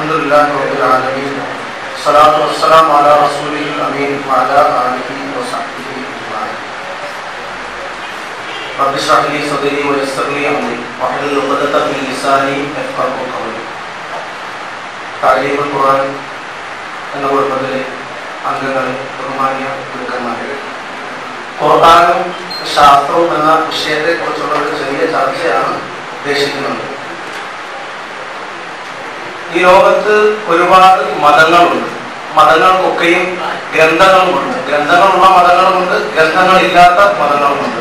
الحمد لله رب العالمين الصلاة والسلام على رسوله الأمين وعلى آله وصحبه أجمعين رب اشرح لي صدري ويسر لي أمري واحلل عقدة من لساني يفقهوا قولي താലീം ഖുർആൻ എന്ന കുടുംബത്തിലെ അംഗങ്ങൾ ബഹുമാന്യ ഗുരുക്കന്മാരെ ഖുർആനും ശാസ്ത്രവും എന്ന വിഷയത്തെ കുറിച്ചുള്ള ഒരു ചെറിയ ചർച്ചയാണ് ഉദ്ദേശിക്കുന്നത് ഈ ലോകത്ത് ഒരുപാട് മതങ്ങളുണ്ട് മതങ്ങൾക്കൊക്കെയും ഗ്രന്ഥങ്ങളുമുണ്ട് ഗ്രന്ഥങ്ങളുള്ള മതങ്ങളുമുണ്ട് ഗ്രന്ഥങ്ങളില്ലാത്ത മതങ്ങളുമുണ്ട്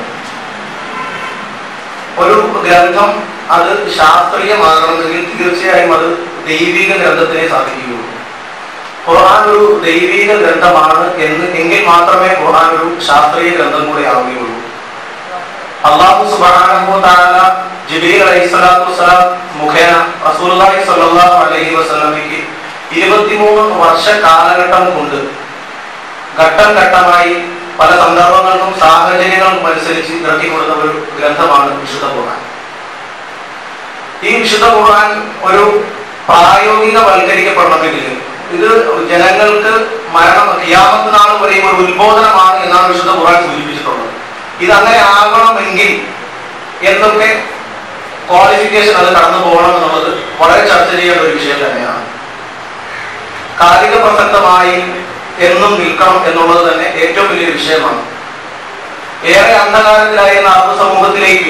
ഒരു ഗ്രന്ഥം അത് ശാസ്ത്രീയമാകണമെങ്കിൽ തീർച്ചയായും അത് ദൈവിക ഗ്രന്ഥത്തിനെ സാധിക്കുകയുള്ളൂ ഖുർആൻ ഒരു ദൈവിക ഗ്രന്ഥമാണ് എന്ന് എങ്കിൽ മാത്രമേ ഖുർആൻ ഒരു ശാസ്ത്രീയ ഗ്രന്ഥം കൂടി ആവുകയുള്ളൂ അള്ളാഹു സുബ്ഹാനഹു തആല ജിബ്രീൽ അലൈഹിസ്സലാത്തു വസ്സലാം മുഖേന റസൂലുള്ളാഹി സ്വല്ലല്ലാഹു അലൈഹി വസല്ലമയ്ക്ക് 23 വർഷ കാലഘട്ടം കൊണ്ട് ഘട്ടം ഘട്ടമായി പല സന്ദർഭങ്ങൾക്കും സാഹചര്യങ്ങൾക്കും അനുസരിച്ച് ഇറക്കി കൊടുത്ത ഒരു ഗ്രന്ഥമാണ് വിശുദ്ധ ഖുർആൻ ഈ വിശുദ്ധ ഖുർആൻ ഒരു പ്രായോഗികവൽക്കരിക്കപ്പെടണമെങ്കിൽ ഇത് ജനങ്ങൾക്ക് മരണം ഖിയാമത്ത് നാൾ വരെയും ഒരു ഉത്ബോധനമാണ് എന്നാണ് വിശുദ്ധ ഖുർആൻ സൂചിപ്പിച്ചിട്ടുള്ളത് ഇതങ്ങനെ ആകണമെങ്കിൽ എന്തൊക്കെ ക്വാളിഫിക്കേഷൻ അത് കടന്നു പോകണം എന്നുള്ളത് വളരെ ചർച്ച ചെയ്യേണ്ട ഒരു വിഷയം തന്നെയാണ് കാലിക പ്രസക്തമായി എന്നും നിൽക്കണം എന്നുള്ളത് തന്നെ ഏറ്റവും വലിയൊരു വിഷയമാണ് ഏറെ അന്ധകാരത്തിലായിരുന്ന അറബ് സമൂഹത്തിലേക്ക്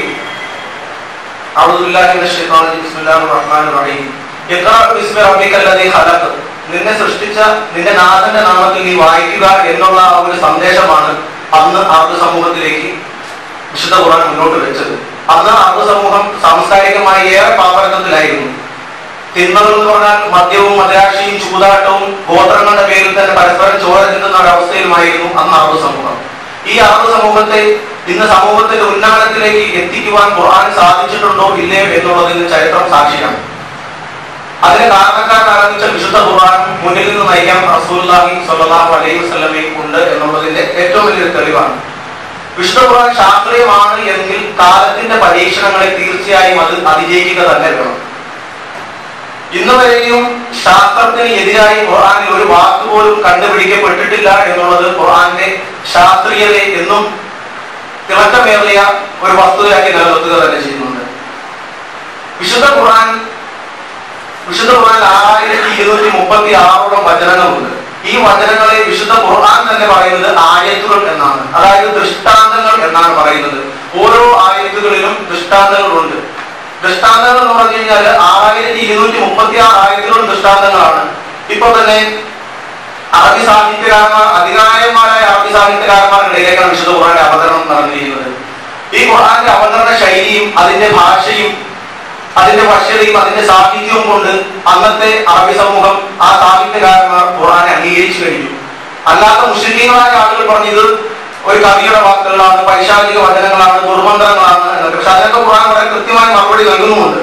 നിന്നെ സൃഷ്ടിച്ച നിന്റെ നാഥന്റെ നാമത്തിൽ നീ വായിക്കുക എന്നുള്ള ആ ഒരു സന്ദേശമാണ് അന്ന് അറബ് സമൂഹത്തിലേക്ക് വിശുദ്ധ ഖുർആൻ മുന്നോട്ട് വെച്ചത് അന്ന് അറബ് സമൂഹം സാംസ്കാരികമായി ഏറെ പാപരത്വത്തിലായിരുന്നു തിന്മകൾ എന്ന് പറഞ്ഞാൽ മദ്യവും മദ്രാശിയും ചൂതാട്ടവും ഗോത്രങ്ങളുടെ പേരിൽ തന്നെ പരസ്പരം ചോര ചിന്തുന്ന ഒരവസ്ഥയിലുമായിരുന്നു അന്ന് അറബ് സമൂഹം ഈ അറബ് സമൂഹത്തെ ഇന്ന് സമൂഹത്തിന്റെ ഉന്നമനത്തിലേക്ക് എത്തിക്കുവാൻ ഖുർആൻ സാധിച്ചിട്ടുണ്ടോ ഇല്ലയോ എന്നുള്ളതിന് ചരിത്രം സാക്ഷിയാണ് അതിന് കാരണക്കാരനാരംഭിച്ച വിശുദ്ധ ഖുർആൻ മുന്നിൽ നിന്ന് നയിക്കാൻ റസൂലുള്ളാഹി സ്വല്ലല്ലാഹു അലൈഹി വസല്ലമയും ഉണ്ട് എന്നുള്ളതിന്റെ ഏറ്റവും വലിയൊരു തെളിവാണ് വിശുദ്ധ ഖുർആൻ ശാസ്ത്രീയമാണ് എങ്കിൽ കാലത്തിന്റെ പരീക്ഷണങ്ങളെ തീർച്ചയായും അത് അതിജയിക്കുക തന്നെ വേണം ഇന്ന് വരെയും ശാസ്ത്രത്തിന് എതിരായി ഖുർആനിൽ ഒരു വാക്ക് പോലും കണ്ടുപിടിക്കപ്പെട്ടിട്ടില്ല എന്നുള്ളത് ഖുർആന്റെ ശാസ്ത്രീയത എന്നും തിളക്കമേറിയ ഒരു വസ്തുതയാക്കി നിലനിർത്തുക തന്നെ ചെയ്യുന്നുണ്ട് വിശുദ്ധ ഖുർആൻ വിശുദ്ധ ഖുർആൻ ആയിരത്തി ഇരുന്നൂറ്റി മുപ്പത്തി ആറോളം വചനങ്ങളുണ്ട് ഈ വചനങ്ങളെ വിശുദ്ധ ഖുർആൻ തന്നെ പറയുന്നത് ആയത്തുകൾ എന്നാണ് അതായത് ദൃഷ്ടാന്തങ്ങൾ എന്നാണ് പറയുന്നത് ഓരോ ആയത്തുകളിലും ദൃഷ്ടാന്തങ്ങളുണ്ട് ദൃഷ്ടാന്തങ്ങൾ എന്ന് പറഞ്ഞു കഴിഞ്ഞാൽ ആയിരത്തി ഇരുന്നൂറ്റി മുപ്പത്തി ആറ് ആയിരത്തിലോളം ദൃഷ്ടാന്തങ്ങളാണ് ഇപ്പൊ തന്നെ അറബി സാഹിത്യകാരന്മാർ അധികായന്മാരായ അറബി സാഹിത്യകാരന്മാരുടെ ഇടയിലേക്കാണ് വിശുദ്ധ ഖുർആന്റെ അവതരണം നടന്നിരിക്കുന്നത് ഈ ഖുർആന്റെ അവതരണ ശൈലിയും അതിന്റെ ഭാഷയും അതിന്റെ വശ്യതയും അതിന്റെ സാഹിത്യവും കൊണ്ട് അന്നത്തെ അറബി സമൂഹം ആ സാഹിത്യകാരന്മാർ ഖുർആനെ അംഗീകരിച്ചു കഴിഞ്ഞു അല്ലാത്ത മുസ്ലിങ്ങളായ ആളുകൾ പറഞ്ഞത് ഒരു കവിയുടെ വാക്കുകളാണ് പൈശാചിക വചനങ്ങളാണ് ദുർമന്ത്രങ്ങളാണ് എന്നൊക്കെ പക്ഷെ അതിനൊക്കെ ഖുർആൻ വളരെ കൃത്യമായ മറുപടി നൽകുന്നുമുണ്ട്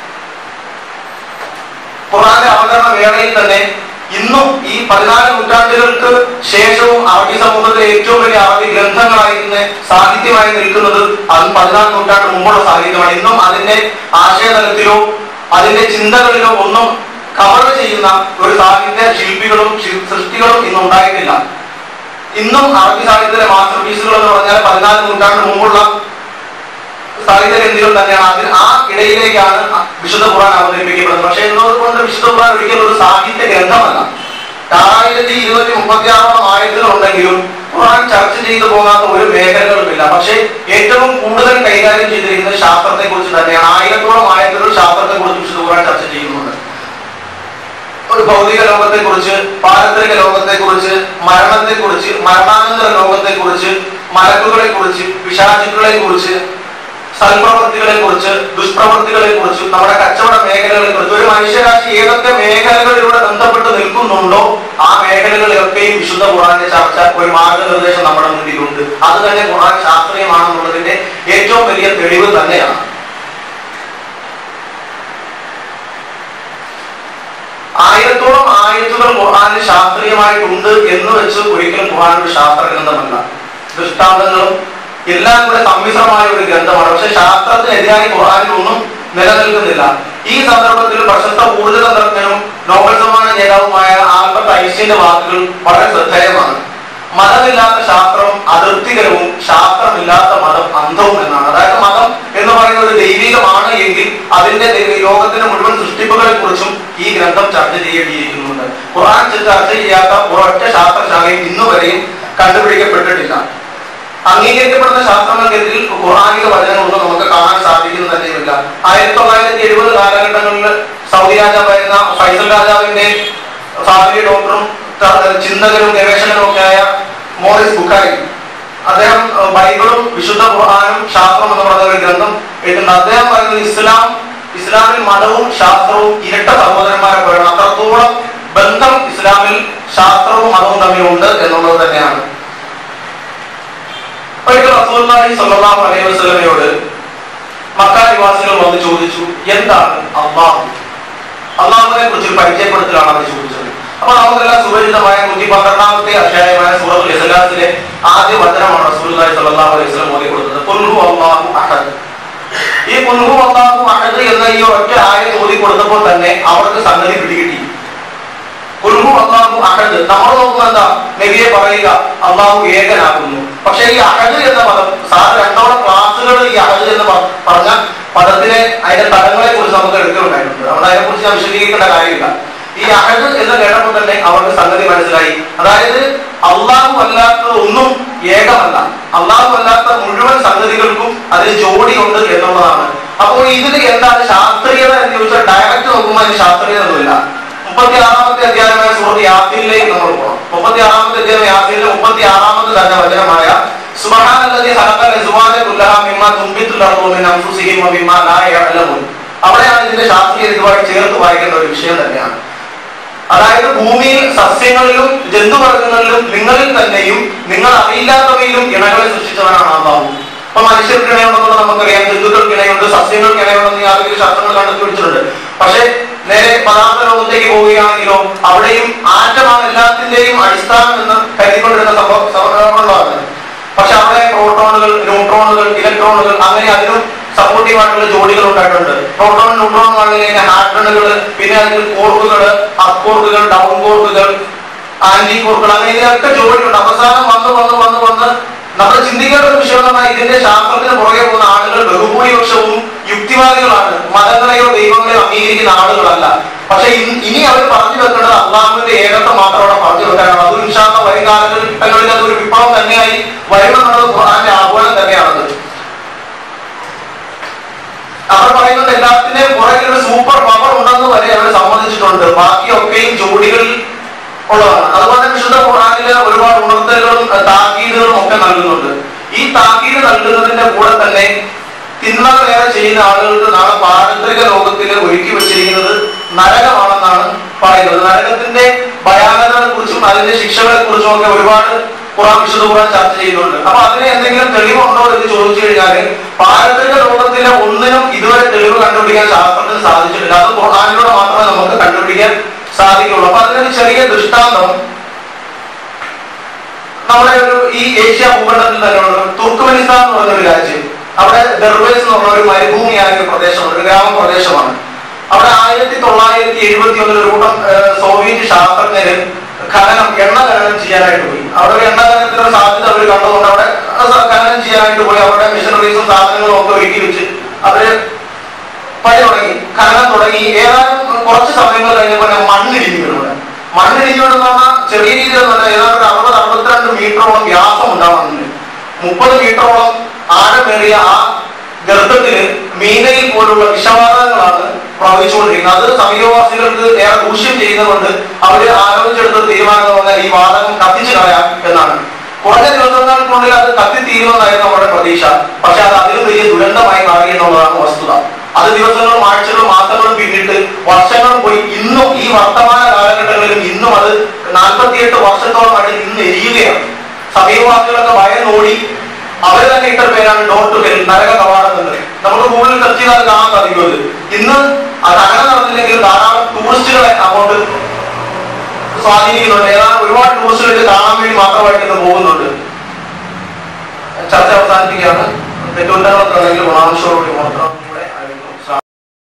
ഖുർആന്റെ അവതരണ വേളയിൽ തന്നെ ഇന്നും ഈ പതിനാല് നൂറ്റാണ്ടുകൾക്ക് ശേഷവും അറബി സമൂഹത്തിലെ ഏറ്റവും വലിയ അറബി ഗ്രന്ഥങ്ങളായിരുന്ന സാഹിത്യമായി നിൽക്കുന്നത് അത് പതിനാല് നൂറ്റാണ്ട് മുമ്പുള്ള സാഹിത്യമാണ് ഇന്നും അതിന്റെ ആശയതലത്തിലോ അതിന്റെ ചിന്തകളിലോ ഒന്നും കവർ ചെയ്യുന്ന ഒരു സാഹിത്യ ശില്പികളും സൃഷ്ടികളും ഇന്ന് ഉണ്ടായിട്ടില്ല ഇന്നും അറബി സാഹിത്യത്തിലെ മാസ്റ്റർ പീസുകൾ എന്ന് പറഞ്ഞാൽ പതിനാല് നൂറ്റാണ്ട് മുമ്പുള്ള സാഹിത്യ ഗ്രന്ഥികൾ തന്നെയാണ് അതിന് ആ ഇടയിലേക്കാണ് വിശുദ്ധ ഖുർആൻ അവതരിപ്പിക്കപ്പെടുന്നത് പക്ഷേ എന്നതുകൊണ്ട് വിശുദ്ധ ഖുർആൻ ഒരിക്കലും ഒരു സാഹിത്യ ഗ്രന്ഥമല്ല ആറായിരത്തി ഇരുന്നൂറ്റി മുപ്പത്തി ആറോളം ആയത്തുകളുണ്ടെങ്കിലും ഖുർആൻ ചർച്ച ചെയ്തു പോകാത്ത ഒരു മേഖലകളുമില്ല പക്ഷേ ഏറ്റവും കൂടുതൽ കൈകാര്യം ചെയ്തിരിക്കുന്നത് ശാസ്ത്രത്തെ കുറിച്ച് തന്നെയാണ് ആയിരത്തോളം ആയത്തുകൾ ശാസ്ത്രത്തെ കുറിച്ച് വിശുദ്ധ ഖുർആൻ ചർച്ച ചെയ്യുന്നുണ്ട് ഒരു ഭൗതിക ലോകത്തെ കുറിച്ച് പാരമ്പരിക ലോകത്തെ കുറിച്ച് മരണത്തെ കുറിച്ച് മരണാനന്തര ലോകത്തെ കുറിച്ച് മലക്കുകളെ കുറിച്ച് പിശാചുക്കളെ കുറിച്ച് സൽപ്രവൃത്തികളെ കുറിച്ച് ദുഷ്പ്രവൃത്തികളെ കുറിച്ച് നമ്മുടെ കച്ചവട മേഖലകളെ കുറിച്ച് ഒരു മനുഷ്യരാശി ഏതൊക്കെ മേഖലകളിലൂടെ ബന്ധപ്പെട്ട് നിൽക്കുന്നുണ്ടോ ആ മേഖലകളിലൊക്കെയും വിശുദ്ധ ഖുറാന്റെ ചർച്ച ഒരു മാർഗനിർദ്ദേശം നമ്മുടെ മുന്നിലുണ്ട് അത് തന്നെ ഖുറാൻ ശാസ്ത്രീയമാണെന്നുള്ളതിന്റെ ഏറ്റവും വലിയ തെളിവ് തന്നെയാണ് ആയിരത്തോളം ആയത്തുകൾ ഖുർആാനിൽ ശാസ്ത്രീയമായിട്ടുണ്ട് എന്ന് വെച്ച് ഒരിക്കലും ഖുർആൻ ഒരു ശാസ്ത്ര ഗ്രന്ഥമല്ല ദൃഷ്ടാന്തങ്ങളും എല്ലാം കൂടെ സമ്മിശ്രമായ ഒരു ഗ്രന്ഥമാണ് പക്ഷെ ശാസ്ത്രത്തിനെതിരായി ഖുർആാനിൽ ഒന്നും നിലനിൽക്കുന്നില്ല ഈ സന്ദർഭത്തിൽ പ്രശസ്ത ഊർജ്ജതന്ത്രജ്ഞനും നോബൽ സമ്മാന ജേതാവുമായ ആൽബർട്ട് ഐൻസ്റ്റീന്റെ വാക്കുകൾ വളരെ ശ്രദ്ധേയമാണ് മതമില്ലാത്ത ശാസ്ത്രം അതിർത്തികരവും ശാസ്ത്രമില്ലാത്ത മതം അന്ധവും എന്നാണ് അതായത് മതം എന്ന് പറയുന്ന ഒരു ദൈവികമാണ് എങ്കിൽ അതിന്റെ ദൈവ- ലോകത്തിന്റെ മുഴുവൻ സൃഷ്ടിപ്പുകളെ കുറിച്ചും ഈ ഗ്രന്ഥം ചർച്ച ചെയ്യേണ്ടിയിരിക്കുന്നുണ്ട് ഖുർആൻ ചർച്ച ചെയ്യാത്ത ഒരൊറ്റ ശാസ്ത്രശാഖയും ഇന്നുവരെയും കണ്ടുപിടിക്കപ്പെട്ടിട്ടില്ല അംഗീകരിക്കപ്പെടുന്ന ശാസ്ത്രങ്ങൾക്കെതിരിൽ ഖുർആാനിക വചനങ്ങളൊന്നും നമുക്ക് കാണാൻ സാധിക്കുന്നു തന്നെയുമില്ല ആയിരത്തി തൊള്ളായിരത്തി എഴുപത് കാലഘട്ടങ്ങളിൽ സൗദി രാജാവായിരുന്ന ഫൈസൽ രാജാവിന്റെ ഫാമിലി ഡോക്ടറും ത- ചിന്തകരും ഗവേഷകരും ഒക്കെ ആയ മോറിസ് ബുക്കാരി അദ്ദേഹം ഏഹ്, ബൈബിളും വിശുദ്ധ ഖുർആാനും ശാസ്ത്രം എന്ന് പറയുന്ന ഒരു ഗ്രന്ഥം എഴുതുന്നുണ്ട് അദ്ദേഹം പറയുന്നത് ഇസ്ലാം ഇസ്ലാമിൽ മതവും ശാസ്ത്രവും ഇരട്ട സഹോദരന്മാരെ പോലെയാണ് അത്രത്തോളം ബന്ധം ഇസ്ലാമിൽ ശാസ്ത്രവും മതവും തമ്മിലുണ്ട് എന്നുള്ളത് തന്നെയാണ് ഒരിക്കൽ റസൂലുള്ളാഹി സ്വല്ലല്ലാഹു അലൈഹി വസല്ലമയോട് മക്ക നിവാസികൾ വന്ന് ചോദിച്ചു എന്താണ് അള്ളാഹു അള്ളാഹുവിനെ കുറിച്ച് ഒരു പരിചയപ്പെടുത്തലാണ് അവർ ചോദിച്ചത് അപ്പൊ നമുക്കെല്ലാം സുപരിചിതമായ നൂറ്റി പന്ത്രണ്ടാമത്തെ അധ്യായമായ സൂറത്തുൽ ഇഖ്ലാസിലെ ആദ്യ വചനമാണ് റസൂലുള്ളാഹി സ്വല്ലല്ലാഹു അലൈഹി വസല്ലം ഓതി കൊടുത്തത് ഖുൽ ഹു അല്ലാഹു അഹദ് ഈ ഖുൽ ഹു അല്ലാഹു അഹദ് എന്ന ഈ ഒറ്റ ആയത്ത് ഓതി കൊടുത്തപ്പോൾ തന്നെ അവർക്ക് സംഗതി പിടികിട്ടി കുൽഹു അള്ളാഹു അഹദ് നമ്മൾ നോക്കുമ്പോൾ എന്താ നബിയെ പറയുക അള്ളാഹു ഏകനാകുന്നു പക്ഷെ ഈ അഹദ് എന്ന പദം സാറ് രണ്ടോളം ക്ലാസ്സുകൾ ഈ അഹദ് എന്ന് പ- പറഞ്ഞ പദത്തിനെ അതിന്റെ തലങ്ങളെ കുറിച്ച് നമുക്ക് എടുക്കുന്നുണ്ടായിട്ടുണ്ട് നമ്മൾ അതിനെ കുറിച്ച് ഞാൻ വിശദീകരിക്കേണ്ട കാര്യമില്ല ഈ അഹദ് എന്ന് കേട്ടപ്പോൾ തന്നെ അവർക്ക് സംഗതി മനസ്സിലായി അതായത് അള്ളാഹു അല്ലാത്ത ഒന്നും ഏകമല്ല അള്ളാഹു അല്ലാത്ത മുഴുവൻ സംഗതികൾക്കും അതിന് ജോഡിയുണ്ട് എന്നുള്ളതാണ് അപ്പോൾ ഇതിൽ എന്താണ് ശാസ്ത്രീയത എന്ന് ചോദിച്ചാൽ ഡയറക്റ്റ് നോക്കുമ്പോൾ അതിന് ശാസ്ത്രീയത ഒന്നുമില്ല മുപ്പത്തി ആറാമത്തെ അധ്യായമായ സുഹൃത്ത് യാത്തിലേക്ക് നമ്മൾ പോകണം മുപ്പത്തി ആറാമത്തെ അധ്യായം യാത്തിലെ മുപ്പത്തി ആറാമത്തെ തന്നെ വചനമായ സുബ്ഹാനല്ലദീ ഖലഖൽ അസ്വാജ കുല്ലഹ മിമ്മാ തുംബിത്തുൽ അർദു മിൻ അൻഫുസിഹിം വമിമ്മാ ലാ യഅലമൂൻ അവിടെയാണ് ഇതിന്റെ ശാസ്ത്രീയ ഇതുമായി ചേർത്ത് വായിക്കേണ്ട ഒരു വിഷയം തന്നെയാണ് അതായത് ഭൂമിയിൽ സസ്യങ്ങളിലും ജന്തുവർഗങ്ങളിലും നിങ്ങളിൽ തന്നെയും നിങ്ങൾ അറിയില്ലാത്തവയിലും ഇണകളെ സൃഷ്ടിച്ചവനാണ് അള്ളാഹു അപ്പൊ മനുഷ്യർക്ക് ഇണയുണ്ടെന്നുള്ളത് നമുക്കറിയാം ജന്തുക്കൾക്ക് ഇണയുണ്ട് സസ്യങ്ങൾക്ക് ഇണയുണ്ടെന്ന് ഈ ആരോഗ്യ ശാസ്ത്രങ്ങൾ കണ്ടുപിടിച്ചിട്ടുണ്ട് പക്ഷെ നേരെ പദാർത്ഥ ലോകത്തേക്ക് പോവുകയാണെങ്കിലോ അവിടെയും ആറ്റമാണ് എല്ലാത്തിന്റെയും അടിസ്ഥാനം എന്ന് കരുതിക്കൊണ്ടിരുന്ന സംഭവ സംഭവങ്ങളാണ് പക്ഷെ അവിടെ പ്രോട്ടോണുകൾ ന്യൂട്രോണുകൾ ഇലക്ട്രോണുകൾ അങ്ങനെ അതിനും സപ്പോർട്ടീവ് ആയിട്ടുള്ള ജോഡികൾ ഉണ്ടായിട്ടുണ്ട് പ്രോട്ടോൺ ന്യൂട്രോൺ പറഞ്ഞാൽ ഹാഡ്രണുകൾ പിന്നെ അതിൽ കോർക്കുകൾ അപ്പ് കോർക്കുകൾ ഡൗൺ കോർക്കുകൾ ആന്റി കോർക്കുകൾ അങ്ങനെ ഇതിനൊക്കെ ജോഡിയുണ്ട് അവസാനം വന്ന് വന്ന് വന്ന് വന്ന് നമ്മൾ ചിന്തിക്കേണ്ട ഒരു വിഷയം എന്ന് പറഞ്ഞാൽ ഇതിന്റെ ശാസ്ത്രത്തിന് പുറകെ പോകുന്ന ആളുകൾ ബഹുഭൂരിപക്ഷവും യുക്തിവാദികളാണ് മതങ്ങളെയോ ദൈവങ്ങളെയോ അംഗീകരിക്കുന്ന ആളുകളല്ല പക്ഷെ ഇൻ- ഇനി അവർ പറഞ്ഞു വെക്കേണ്ടത് അള്ളാഹുവിന്റെ ഏകത്വം മാത്രം അവിടെ പറഞ്ഞു വെക്കാനാണ് അത് ഇൻഷാല്ല വരും കാലഘട്ടങ്ങളിൽ അതൊരു വിപ്ലവം തന്നെയായി വരുമെന്നുള്ളത് ഖുർആന്റെ ആഹ്വാനം തന്നെയാണത് അവർ പറയുന്നത് എല്ലാത്തിന്റെയും പുറകിൽ ഒരു സൂപ്പർ പവർ ഉണ്ടെന്ന് വരെ അവർ സമ്മതിച്ചിട്ടുണ്ട് ബാക്കിയൊക്കെയും ജോഡികളിൽ ഉള്ളതാണ് അതുപോലെ തന്നെ വിശുദ്ധ ഖുർആനിലെ ഒരുപാട് ഉണർത്തലുകളും അഹ് താക്കീതുകളും ഒക്കെ നൽകുന്നുണ്ട് ഈ താക്കീത് നൽകുന്നതിന്റെ കൂടെ തന്നെ തിന്മകൾ ഏറെ ചെയ്യുന്ന ആളുകൾക്ക് നാളെ പാരമ്പരിക ലോകത്തിൽ ഒരുക്കി വെച്ചിരിക്കുന്നത് നരകമാണെന്നാണ് പറയുന്നത് നരകത്തിന്റെ ഭയാനകതകളെ കുറിച്ചും അതിന്റെ ശിക്ഷകളെ കുറിച്ചും ഒക്കെ ഒരുപാട് ഖുറാൻ വിശുദ്ധ ഖുറാൻ ചർച്ച ചെയ്യുന്നുണ്ട് അപ്പൊ അതിന് എന്തെങ്കിലും തെളിവുണ്ടോ എന്ന് ചോദിച്ചു കഴിഞ്ഞാല് പാരമ്പര്യ ലോകത്തിലെ ഒന്നിനും ഇതുവരെ തെളിവ് കണ്ടുപിടിക്കാൻ ശാസ്ത്രത്തിന് സാധിച്ചിട്ടില്ല അത് ഖുർആാനിലൂടെ മാത്രമേ നമുക്ക് കണ്ടുപിടിക്കാൻ സാധിക്കുള്ളൂ അപ്പൊ അതിനൊരു ചെറിയ ദൃഷ്ടാന്തം നമ്മുടെ ഒരു ഈ ഏഷ്യ ഭൂഖണ്ഡത്തിൽ തന്നെയുള്ള തുർക്ക്മെനിസ്ഥാൻ എന്ന് പറഞ്ഞ ഒരു രാജ്യം അവിടെ ദർവേസ് എന്ന് പറഞ്ഞ ഒരു മരുഭൂമിയായ ഒരു പ്രദേശമാണ് ഒരു ഗ്രാമപ്രദേശമാണ് അവിടെ ആയിരത്തി തൊള്ളായിരത്തി എഴുപത്തി ഒന്നിൽ ഒരു കൂട്ടം ഏഹ്, സോവിയറ്റ് ശാസ്ത്രജ്ഞര് ഖനനം എണ്ണ ഖനനം ചെയ്യാനായിട്ട് പോയി അവിടെ ഒരു എണ്ണ ഖനനത്തിനുള്ള സാധ്യത അവർ കണ്ടുകൊണ്ട് അവിടെ അത് ഖനനം ചെയ്യാനായിട്ട് പോയി അവരുടെ മിഷനറീസും സാധനങ്ങളും ഒക്കെ ഒരുക്കി വെച്ച് അവര് പണി തുടങ്ങി ഖനനം തുടങ്ങി ഏതാനും കുറച്ച് സമയങ്ങൾ കഴിഞ്ഞപ്പോൾ മണ്ണിടിഞ്ഞു വീണു മണ്ണിടിഞ്ഞു വീണെന്ന് പറഞ്ഞാൽ ചെറിയ രീതിയിലൊന്നുമല്ല ഏതാണ്ട് ഒരു അറുപത് അറുപത്തിരണ്ട് മീറ്ററോളം വ്യാസം ഉണ്ടാവുന്നുണ്ട് മുപ്പത് മീറ്ററോളം ആഴമേറിയ ആ ഗർഭത്തില് മീനയിൽ പോലുള്ള വിഷവാതകങ്ങളാണ് പ്രവഹിച്ചുകൊണ്ടിരിക്കുന്നത് അത് സമീപവാസികൾക്ക് ഏറെ ദൂഷ്യം ചെയ്യുന്നതുകൊണ്ട് അവര് ആലോചിച്ചെടുത്ത തീരുമാനം എന്ന് പറഞ്ഞാൽ ഈ വാതകം കത്തിച്ചു കളയാം എന്നാണ് കുറഞ്ഞ ദിവസങ്ങൾക്കുള്ളിൽ അത് കത്തിത്തീരുമെന്നായിരുന്നു നമ്മുടെ പ്രതീക്ഷ പക്ഷെ അത് അതിലും വലിയ ദുരന്തമായി മാറി എന്നുള്ളതാണ് വസ്തുത അത് ദിവസങ്ങളും ആഴ്ചകളും മാസങ്ങളും പിന്നിട്ട് വർഷങ്ങളും പോയി ഇന്നും ഈ വർത്തമാന കാലഘട്ടങ്ങളിലും ഇന്നും അത് നാൽപ്പത്തിയെട്ട് വർഷത്തോളമായിട്ട് ഇന്ന് എരിയുകയാണ് സമീപവാസികളൊക്കെ ഭയന്നോടി അവർ തന്നെ ഇട്ട പേരാണ് ഡോട്ട് ഹെൽ നരക കവാടം എന്ന് നമുക്ക് ഗൂഗിളിൽ സെർച്ച് ചെയ്താൽ കാണാൻ സാധിക്കും അത് ഇന്ന് അത് അങ്ങനെ നടന്നില്ലെങ്കിൽ ധാരാളം ടൂറിസ്റ്റുകളെ അങ്ങോട്ട് സ്വാധീനിക്കുന്നുണ്ട് ഏതാണ്ട് ഒരുപാട് ടൂറിസ്റ്റുകൾ കാണാൻ വേണ്ടി മാത്രമായിട്ട് ഇന്ന് പോകുന്നുണ്ട് ചർച്ച അവസാനിപ്പിക്കുകയാണ് തെറ്റുകുറ്റങ്ങളൊക്കെ ഉണ്ടെങ്കിൽ ഗുണാംശത്തോടുകൂടി മാത്രം